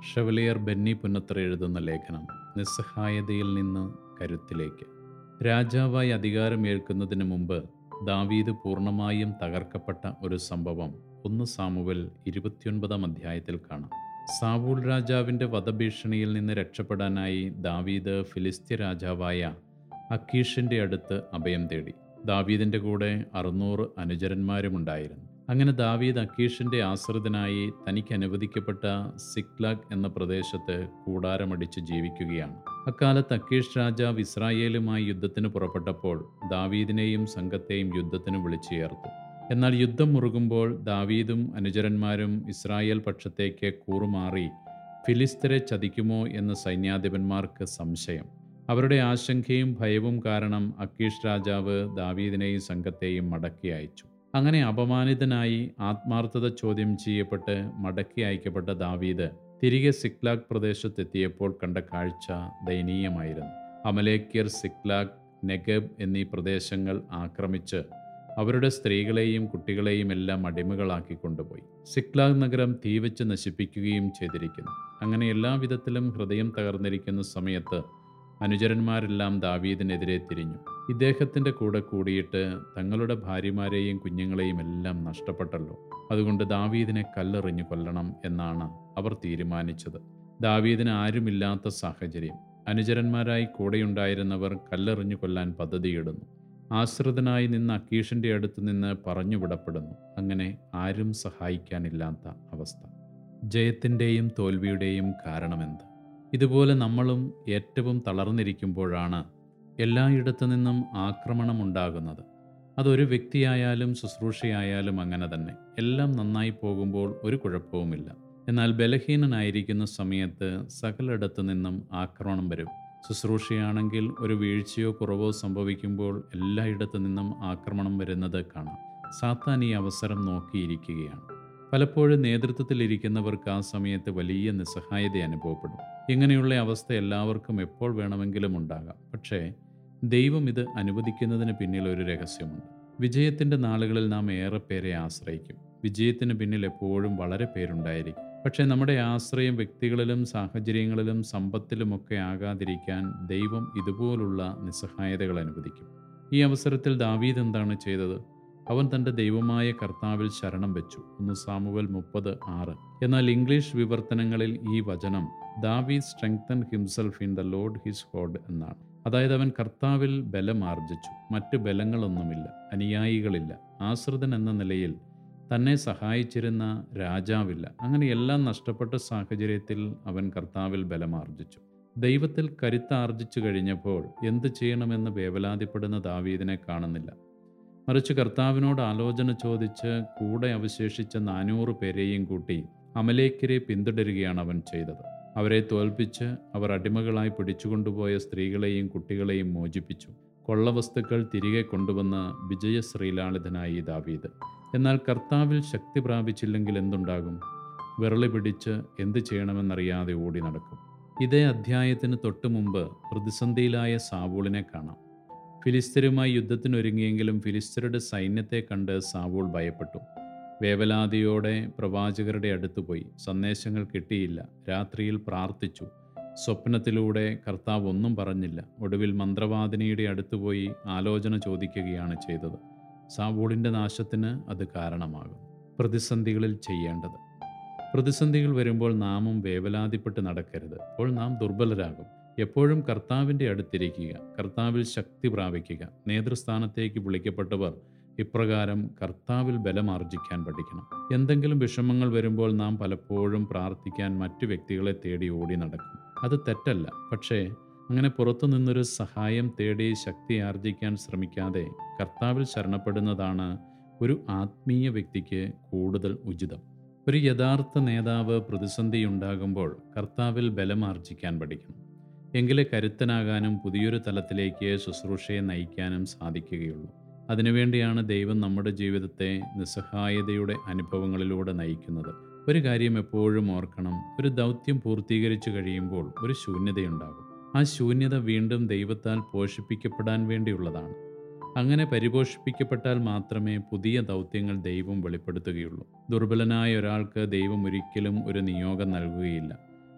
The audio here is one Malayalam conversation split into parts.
ഷെവലിയർ ബെന്നി പുന്നത്തർ എഴുതുന്ന ലേഖനം നിസ്സഹായതയിൽ നിന്ന് കരുത്തിലേക്ക് രാജാവായി അധികാരമേൽക്കുന്നതിന് മുമ്പ് ദാവീദ് പൂർണ്ണമായും തകർക്കപ്പെട്ട ഒരു സംഭവം ഒന്ന് സാമുവൽ ഇരുപത്തിയൊൻപതാം അധ്യായത്തിൽ കാണാം സാവൂൾ രാജാവിൻ്റെ വധഭീഷണിയിൽ നിന്ന് രക്ഷപ്പെടാനായി ദാവീദ് ഫിലിസ്ത്യ രാജാവായ അക്കീഷിൻ്റെ അടുത്ത് അഭയം തേടി ദാവീദിൻ്റെ കൂടെ അറുന്നൂറ് അനുചരന്മാരുമുണ്ടായിരുന്നു അങ്ങനെ ദാവീദ് അക്കീഷിൻ്റെ ആശ്രിതനായി തനിക്ക് അനുവദിക്കപ്പെട്ട സിക്ലാഗ് എന്ന പ്രദേശത്ത് കൂടാരമടിച്ച് ജീവിക്കുകയാണ് അക്കാലത്ത് അക്കീഷ് രാജാവ് ഇസ്രായേലുമായി യുദ്ധത്തിന് പുറപ്പെട്ടപ്പോൾ ദാവീദിനെയും സംഘത്തെയും യുദ്ധത്തിന് വിളിച്ചു ചേർത്തു എന്നാൽ യുദ്ധം മുറുകുമ്പോൾ ദാവീദും അനുചരന്മാരും ഇസ്രായേൽ പക്ഷത്തേക്ക് കൂറുമാറി ഫിലിസ്തരെ ചതിക്കുമോ എന്ന് സൈന്യാധിപന്മാർക്ക് സംശയം അവരുടെ ആശങ്കയും ഭയവും കാരണം അക്കീഷ് രാജാവ് ദാവീദിനെയും സംഘത്തെയും മടക്കി അയച്ചു അങ്ങനെ അപമാനിതനായി ആത്മാർത്ഥത ചോദ്യം ചെയ്യപ്പെട്ട് മടക്കി അയക്കപ്പെട്ട ദാവീദ് തിരികെ സിക്ലാഗ് പ്രദേശത്തെത്തിയപ്പോൾ കണ്ട കാഴ്ച ദയനീയമായിരുന്നു അമലേക്യർ സിക്ലാഗ് നെഗബ് എന്നീ പ്രദേശങ്ങൾ ആക്രമിച്ച് അവരുടെ സ്ത്രീകളെയും കുട്ടികളെയും എല്ലാം അടിമകളാക്കി കൊണ്ടുപോയി സിക്ലാഗ് നഗരം തീവച്ച് നശിപ്പിക്കുകയും ചെയ്തിരിക്കുന്നു അങ്ങനെ എല്ലാവിധത്തിലും ഹൃദയം തകർന്നിരിക്കുന്ന സമയത്ത് അനുചരന്മാരെല്ലാം ദാവീദിനെതിരെ തിരിഞ്ഞു ഇദ്ദേഹത്തിൻ്റെ കൂടെ കൂടിയിട്ട് തങ്ങളുടെ ഭാര്യമാരെയും കുഞ്ഞുങ്ങളെയും എല്ലാം നഷ്ടപ്പെട്ടല്ലോ അതുകൊണ്ട് ദാവീദിനെ കല്ലെറിഞ്ഞു കൊല്ലണം എന്നാണ് അവർ തീരുമാനിച്ചത് ദാവീദിന് ആരുമില്ലാത്ത സാഹചര്യം അനുചരന്മാരായി കൂടെയുണ്ടായിരുന്നവർ കല്ലെറിഞ്ഞു കൊല്ലാൻ പദ്ധതിയിടുന്നു ആശ്രിതനായി നിന്ന് അക്കീഷിൻ്റെ അടുത്ത് നിന്ന് പറഞ്ഞുവിടപ്പെടുന്നു അങ്ങനെ ആരും സഹായിക്കാനില്ലാത്ത അവസ്ഥ ജയത്തിൻ്റെയും തോൽവിയുടെയും കാരണമെന്ത് ഇതുപോലെ നമ്മളും ഏറ്റവും തളർന്നിരിക്കുമ്പോഴാണ് എല്ലായിടത്തു നിന്നും ആക്രമണമുണ്ടാകുന്നത് അതൊരു വ്യക്തിയായാലും ശുശ്രൂഷയായാലും അങ്ങനെ തന്നെ എല്ലാം നന്നായി പോകുമ്പോൾ ഒരു കുഴപ്പവുമില്ല എന്നാൽ ബലഹീനനായിരിക്കുന്ന സമയത്ത് സകലിടത്തു നിന്നും ആക്രമണം വരും ശുശ്രൂഷയാണെങ്കിൽ ഒരു വീഴ്ചയോ കുറവോ സംഭവിക്കുമ്പോൾ എല്ലായിടത്തു നിന്നും ആക്രമണം വരുന്നത് കാണാം സാത്താൻ ഈ അവസരം നോക്കിയിരിക്കുകയാണ് പലപ്പോഴും നേതൃത്വത്തിലിരിക്കുന്നവർക്ക് ആ സമയത്ത് വലിയ നിസ്സഹായത അനുഭവപ്പെടും ഇങ്ങനെയുള്ള അവസ്ഥ എല്ലാവർക്കും എപ്പോൾ വേണമെങ്കിലും ഉണ്ടാകാം പക്ഷേ ദൈവം ഇത് അനുവദിക്കുന്നതിന് പിന്നിൽ ഒരു രഹസ്യമുണ്ട് വിജയത്തിൻ്റെ നാളുകളിൽ നാം ഏറെ പേരെ ആശ്രയിക്കും വിജയത്തിന് പിന്നിൽ എപ്പോഴും വളരെ പേരുണ്ടായിരിക്കും പക്ഷേ നമ്മുടെ ആശ്രയം വ്യക്തികളിലും സാഹചര്യങ്ങളിലും സമ്പത്തിലുമൊക്കെ ആകാതിരിക്കാൻ ദൈവം ഇതുപോലുള്ള നിസ്സഹായതകൾ അനുവദിക്കും ഈ അവസരത്തിൽ ദാവീദ് എന്താണ് ചെയ്തത് അവൻ തൻ്റെ ദൈവമായ കർത്താവിൽ ശരണം വെച്ചു ഒന്ന് സാമുവൽ മുപ്പത് ആറ് എന്നാൽ ഇംഗ്ലീഷ് വിവർത്തനങ്ങളിൽ ഈ വചനം ദാവീദ് strengthened himself in the lord his God എന്നാണ് അതായത് അവൻ കർത്താവിൽ ബലം ആർജിച്ചു മറ്റ് ബലങ്ങളൊന്നുമില്ല അനുയായികളില്ല ആശ്രിതൻ എന്ന നിലയിൽ തന്നെ സഹായിച്ചിരുന്ന രാജാവില്ല അങ്ങനെ എല്ലാം നഷ്ടപ്പെട്ട സാഹചര്യത്തിൽ അവൻ കർത്താവിൽ ബലമാർജിച്ചു ദൈവത്തിൽ കരുത്താർജിച്ചു കഴിഞ്ഞപ്പോൾ എന്ത് ചെയ്യണമെന്ന് വേവലാതിപ്പെടുന്ന ദാവീദിനെ കാണുന്നില്ല മറിച്ച് കർത്താവിനോട് ആലോചന ചോദിച്ച് കൂടെ അവശേഷിച്ച നാനൂറ് പേരെയും കൂട്ടി അമലേക്കരെ പിന്തുടരുകയാണ് അവൻ ചെയ്തത് അവരെ തോൽപ്പിച്ച് അവർ അടിമകളായി പിടിച്ചുകൊണ്ടുപോയ സ്ത്രീകളെയും കുട്ടികളെയും മോചിപ്പിച്ചു കൊള്ളവസ്തുക്കൾ തിരികെ കൊണ്ടുവന്ന വിജയശ്രീലാളിതനായി ദാവീദ് എന്നാൽ കർത്താവിൽ ശക്തി പ്രാപിച്ചില്ലെങ്കിൽ എന്തുണ്ടാകും വിരളി പിടിച്ച് എന്ത് ചെയ്യണമെന്നറിയാതെ ഓടി നടക്കും ഇതേ അധ്യായത്തിന് തൊട്ടു മുമ്പ് പ്രതിസന്ധിയിലായ സാവൂളിനെ കാണാം ഫിലിസ്തരുമായി യുദ്ധത്തിനൊരുങ്ങിയെങ്കിലും ഫിലിസ്തരുടെ സൈന്യത്തെ കണ്ട് സാവൂൾ ഭയപ്പെട്ടു വേവലാതിയോടെ പ്രവാചകരുടെ അടുത്ത് പോയി സന്ദേശങ്ങൾ കിട്ടിയില്ല രാത്രിയിൽ പ്രാർത്ഥിച്ചു സ്വപ്നത്തിലൂടെ കർത്താവ് ഒന്നും പറഞ്ഞില്ല ഒടുവിൽ മന്ത്രവാദിനിയുടെ അടുത്ത് പോയി ആലോചന ചോദിക്കുകയാണ് ചെയ്തത് സാവൂളിൻ്റെ നാശത്തിന് അത് കാരണമാകും പ്രതിസന്ധികളിൽ ചെയ്യേണ്ടത് പ്രതിസന്ധികൾ വരുമ്പോൾ നാമും വേവലാതിപ്പെട്ട് നടക്കരുത് അപ്പോൾ നാം ദുർബലരാകും എപ്പോഴും കർത്താവിൻ്റെ അടുത്തിരിക്കുക കർത്താവിൽ ശക്തി പ്രാപിക്കുക നേതൃസ്ഥാനത്തേക്ക് വിളിക്കപ്പെട്ടവർ ഇപ്രകാരം കർത്താവിൽ ബലമാർജിക്കാൻ പഠിക്കണം എന്തെങ്കിലും വിഷമങ്ങൾ വരുമ്പോൾ നാം പലപ്പോഴും പ്രാർത്ഥിക്കാൻ മറ്റു വ്യക്തികളെ തേടി ഓടി നടക്കും അത് തെറ്റല്ല പക്ഷേ അങ്ങനെ പുറത്തു നിന്നൊരു സഹായം തേടി ശക്തി ആർജിക്കാൻ ശ്രമിക്കാതെ കർത്താവിൽ ശരണപ്പെടുന്നതാണ് ഒരു ആത്മീയ വ്യക്തിക്ക് കൂടുതൽ ഉചിതം ഒരു യഥാർത്ഥ നേതാവ് പ്രതിസന്ധി ഉണ്ടാകുമ്പോൾ കർത്താവിൽ ബലമാർജിക്കാൻ പഠിക്കണം എങ്കിലേ കരുത്തനാകാനും പുതിയൊരു തലത്തിലേക്ക് ശുശ്രൂഷയെ നയിക്കാനും സാധിക്കുകയുള്ളൂ അതിനുവേണ്ടിയാണ് ദൈവം നമ്മുടെ ജീവിതത്തെ നിസ്സഹായതയുടെ അനുഭവങ്ങളിലൂടെ നയിക്കുന്നത് ഒരു കാര്യം എപ്പോഴും ഓർക്കണം ഒരു ദൗത്യം പൂർത്തീകരിച്ചു കഴിയുമ്പോൾ ഒരു ശൂന്യതയുണ്ടാകും ആ ശൂന്യത വീണ്ടും ദൈവത്താൽ പോഷിപ്പിക്കപ്പെടാൻ വേണ്ടിയുള്ളതാണ് അങ്ങനെ പരിപോഷിപ്പിക്കപ്പെട്ടാൽ മാത്രമേ പുതിയ ദൗത്യങ്ങൾ ദൈവം വെളിപ്പെടുത്തുകയുള്ളൂ ദുർബലനായ ഒരാൾക്ക് ദൈവം ഒരിക്കലും ഒരു നിയോഗം നൽകുകയില്ല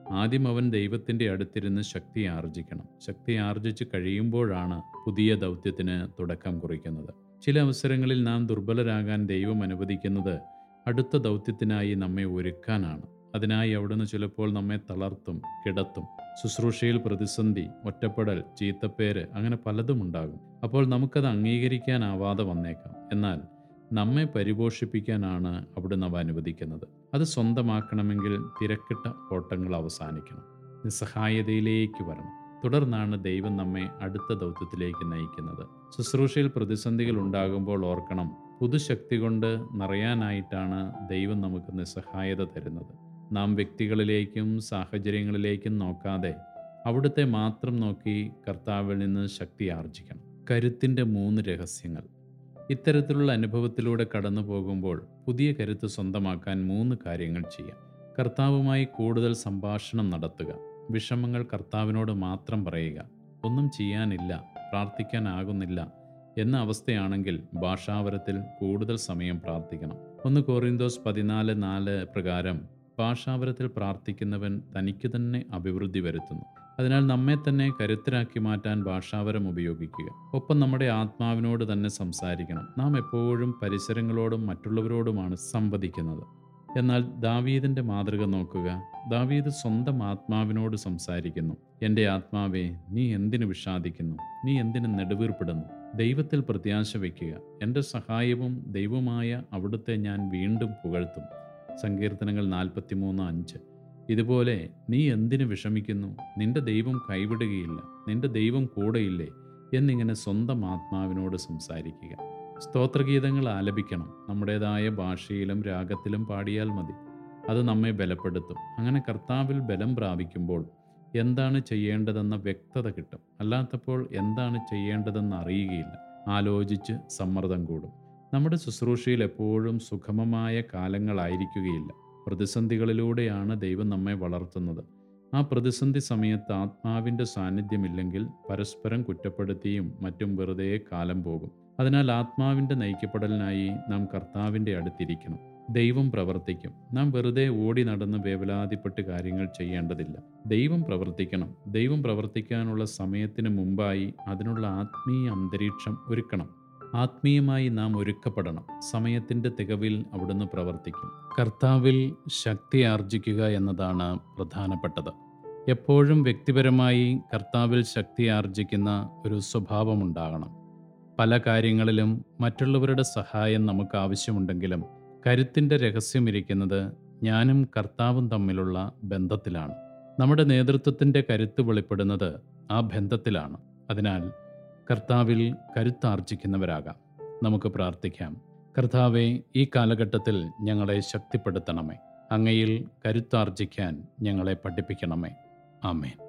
ആദ്യം അവൻ ദൈവത്തിൻ്റെ അടുത്തിരുന്ന് ശക്തി ആർജിക്കണം ശക്തി ആർജിച്ച് കഴിയുമ്പോഴാണ് പുതിയ ദൗത്യത്തിന് തുടക്കം കുറിക്കുന്നത് ചില അവസരങ്ങളിൽ നാം ദുർബലരാകാൻ ദൈവം അനുവദിക്കുന്നത് അടുത്ത ദൗത്യത്തിനായി നമ്മെ ഒരുക്കാനാണ് അതിനായി അവിടുന്ന് ചിലപ്പോൾ നമ്മെ തളർത്തും കിടത്തും ശുശ്രൂഷയിൽ പ്രതിസന്ധി ഒറ്റപ്പെടൽ ചീത്തപ്പേര് അങ്ങനെ പലതും ഉണ്ടാകും അപ്പോൾ നമുക്കത് അംഗീകരിക്കാനാവാതെ വന്നേക്കാം എന്നാൽ നമ്മെ പരിപോഷിപ്പിക്കാനാണ് അവിടുന്ന് അവ അനുവദിക്കുന്നത് അത് സ്വന്തമാക്കണമെങ്കിൽ തിരക്കിട്ട ഓട്ടങ്ങൾ അവസാനിക്കണം നിസ്സഹായതയിലേക്ക് വരണം തുടർന്നാണ് ദൈവം നമ്മെ അടുത്ത ദൗത്യത്തിലേക്ക് നയിക്കുന്നത് ശുശ്രൂഷയിൽ പ്രതിസന്ധികൾ ഉണ്ടാകുമ്പോൾ ഓർക്കണം പുതുശക്തി കൊണ്ട് നിറയാനായിട്ടാണ് ദൈവം നമുക്ക് നിസ്സഹായത തരുന്നത് നാം വ്യക്തികളിലേക്കും സാഹചര്യങ്ങളിലേക്കും നോക്കാതെ അവിടുത്തെ മാത്രം നോക്കി കർത്താവിൽ നിന്ന് ശക്തി ആർജിക്കണം കരുത്തിൻ്റെ മൂന്ന് രഹസ്യങ്ങൾ ഇത്തരത്തിലുള്ള അനുഭവത്തിലൂടെ കടന്നു പോകുമ്പോൾ പുതിയ കരുത്ത് സ്വന്തമാക്കാൻ മൂന്ന് കാര്യങ്ങൾ ചെയ്യാം കർത്താവുമായി കൂടുതൽ സംഭാഷണം നടത്തുക വിഷമങ്ങൾ കർത്താവിനോട് മാത്രം പറയുക ഒന്നും ചെയ്യാനില്ല പ്രാർത്ഥിക്കാനാകുന്നില്ല എന്ന അവസ്ഥയാണെങ്കിൽ ഭാഷാവരത്തിൽ കൂടുതൽ സമയം പ്രാർത്ഥിക്കണം ഒന്ന് കോറിന്തോസ് പതിനാല് നാല് പ്രകാരം ഭാഷാവരത്തിൽ പ്രാർത്ഥിക്കുന്നവൻ തനിക്ക് തന്നെ അഭിവൃദ്ധി വരുത്തുന്നു അതിനാൽ നമ്മെ തന്നെ കരുത്തരാക്കി മാറ്റാൻ ഭാഷാവരം ഉപയോഗിക്കുക ഒപ്പം നമ്മുടെ ആത്മാവിനോട് തന്നെ സംസാരിക്കണം നാം എപ്പോഴും പരിസരങ്ങളോടും മറ്റുള്ളവരോടുമാണ് സംവദിക്കുന്നത് എന്നാൽ ദാവീദിൻ്റെ മാതൃക നോക്കുക ദാവീദ് സ്വന്തം ആത്മാവിനോട് സംസാരിക്കുന്നു എൻ്റെ ആത്മാവേ നീ എന്തിനു വിഷാദിക്കുന്നു നീ എന്തിനു നെടുവീർപ്പെടുന്നു ദൈവത്തിൽ പ്രത്യാശ വയ്ക്കുക എൻ്റെ സഹായവും ദൈവമായ അവിടുത്തെ ഞാൻ വീണ്ടും പുകഴ്ത്തും സങ്കീർത്തനങ്ങൾ നാൽപ്പത്തിമൂന്ന് അഞ്ച് ഇതുപോലെ നീ എന്തിനു വിഷമിക്കുന്നു നിന്റെ ദൈവം കൈവിടുകയില്ല നിന്റെ ദൈവം കൂടെയില്ലേ എന്നിങ്ങനെ സ്വന്തം ആത്മാവിനോട് സംസാരിക്കുക സ്തോത്രഗീതങ്ങൾ ആലപിക്കണം നമ്മുടേതായ ഭാഷയിലും രാഗത്തിലും പാടിയാൽ മതി അത് നമ്മെ ബലപ്പെടുത്തും അങ്ങനെ കർത്താവിൽ ബലം പ്രാപിക്കുമ്പോൾ എന്താണ് ചെയ്യേണ്ടതെന്ന വ്യക്തത കിട്ടും അല്ലാത്തപ്പോൾ എന്താണ് ചെയ്യേണ്ടതെന്ന് അറിയുകയില്ല ആലോചിച്ച് സമ്മർദ്ദം കൂടും നമ്മുടെ ശുശ്രൂഷയിൽ എപ്പോഴും സുഗമമായ കാലങ്ങളായിരിക്കുകയില്ല പ്രതിസന്ധികളിലൂടെയാണ് ദൈവം നമ്മെ വളർത്തുന്നത് ആ പ്രതിസന്ധി സമയത്ത് ആത്മാവിൻ്റെ സാന്നിധ്യമില്ലെങ്കിൽ പരസ്പരം കുറ്റപ്പെടുത്തിയും മറ്റും വെറുതെ കാലം പോകും അതിനാൽ ആത്മാവിൻ്റെ നയിക്കപ്പെടലിനായി നാം കർത്താവിൻ്റെ അടുത്തിരിക്കണം ദൈവം പ്രവർത്തിക്കും നാം വെറുതെ ഓടി നടന്ന് വേവലാതിപ്പെട്ട് കാര്യങ്ങൾ ചെയ്യേണ്ടതില്ല ദൈവം പ്രവർത്തിക്കണം ദൈവം പ്രവർത്തിക്കാനുള്ള സമയത്തിന് മുമ്പായി അതിനുള്ള ആത്മീയ അന്തരീക്ഷം ഒരുക്കണം ആത്മീയമായി നാം ഒരുക്കപ്പെടണം സമയത്തിൻ്റെ തികവിൽ അവിടുന്ന് പ്രവർത്തിക്കും കർത്താവിൽ ശക്തി ആർജിക്കുക എന്നതാണ് പ്രധാനപ്പെട്ടത് എപ്പോഴും വ്യക്തിപരമായി കർത്താവിൽ ശക്തി ആർജിക്കുന്ന ഒരു സ്വഭാവമുണ്ടാകണം പല കാര്യങ്ങളിലും മറ്റുള്ളവരുടെ സഹായം നമുക്ക് ആവശ്യമുണ്ടെങ്കിലും കരുത്തിൻ്റെ രഹസ്യമിരിക്കുന്നത് ഞാനും കർത്താവും തമ്മിലുള്ള ബന്ധത്തിലാണ് നമ്മുടെ നേതൃത്വത്തിൻ്റെ കരുത്ത് വെളിപ്പെടുന്നത് ആ ബന്ധത്തിലാണ് അതിനാൽ കർത്താവിൽ കരുത്താർജിക്കുന്നവരാകാം നമുക്ക് പ്രാർത്ഥിക്കാം കർത്താവെ ഈ കാലഘട്ടത്തിൽ ഞങ്ങളെ ശക്തിപ്പെടുത്തണമേ അങ്ങയിൽ കരുത്താർജിക്കാൻ ഞങ്ങളെ പഠിപ്പിക്കണമേ ആമേൻ